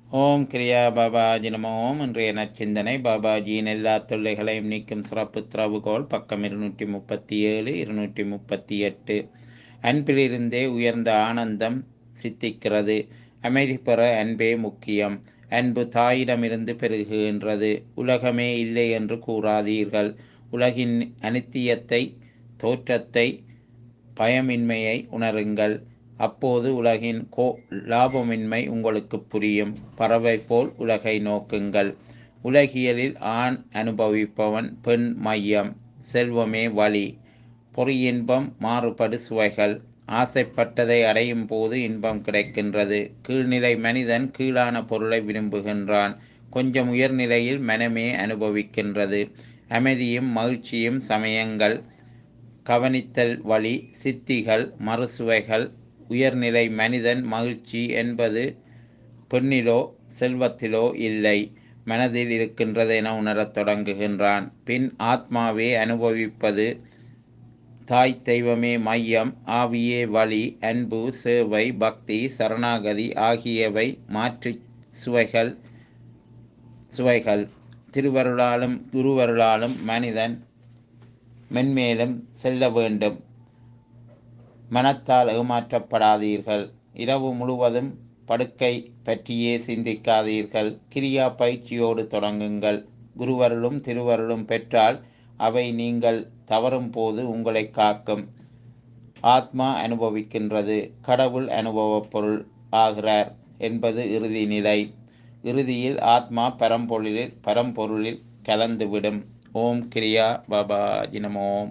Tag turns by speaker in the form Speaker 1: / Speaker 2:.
Speaker 1: ஓம் கிரியா பாபாஜி நம ஓம் இன்றைய நற்சிந்தனை பாபாஜியின் எல்லா தொல்லைகளையும் நீக்கும் சிறப்பு திறவுகோல் பக்கம் இருநூற்றி முப்பத்தி ஏழு இருநூற்றி முப்பத்தி எட்டு அன்பிலிருந்தே உயர்ந்த ஆனந்தம் சித்திக்கிறது அமைதி பெற அன்பே முக்கியம் அன்பு தாயிடமிருந்து பெருகுகின்றது உலகமே இல்லை என்று கூறாதீர்கள் உலகின் அனித்தியத்தை தோற்றத்தை பயமின்மையை உணருங்கள் அப்போது உலகின் கோ லாபமின்மை உங்களுக்கு புரியும் பறவை போல் உலகை நோக்குங்கள் உலகியலில் ஆண் அனுபவிப்பவன் பெண் மையம் செல்வமே வழி பொறியின்பம் மாறுபடு சுவைகள் ஆசைப்பட்டதை அடையும் போது இன்பம் கிடைக்கின்றது கீழ்நிலை மனிதன் கீழான பொருளை விரும்புகின்றான் கொஞ்சம் உயர்நிலையில் மனமே அனுபவிக்கின்றது அமைதியும் மகிழ்ச்சியும் சமயங்கள் கவனித்தல் வழி சித்திகள் மறுசுவைகள் உயர்நிலை மனிதன் மகிழ்ச்சி என்பது பெண்ணிலோ செல்வத்திலோ இல்லை மனதில் இருக்கின்றது என உணரத் தொடங்குகின்றான் பின் ஆத்மாவே அனுபவிப்பது தாய் தெய்வமே மையம் ஆவியே வழி அன்பு சேவை பக்தி சரணாகதி ஆகியவை மாற்றி சுவைகள் சுவைகள் திருவருளாலும் குருவருளாலும் மனிதன் மென்மேலும் செல்ல வேண்டும் மனத்தால் ஏமாற்றப்படாதீர்கள் இரவு முழுவதும் படுக்கை பற்றியே சிந்திக்காதீர்கள் கிரியா பயிற்சியோடு தொடங்குங்கள் குருவருளும் திருவருளும் பெற்றால் அவை நீங்கள் தவறும் போது உங்களை காக்கும் ஆத்மா அனுபவிக்கின்றது கடவுள் அனுபவப் பொருள் ஆகிறார் என்பது இறுதி நிலை இறுதியில் ஆத்மா பரம்பொருளில் பரம்பொருளில் கலந்துவிடும் ஓம் கிரியா பாபா ஜினமோம்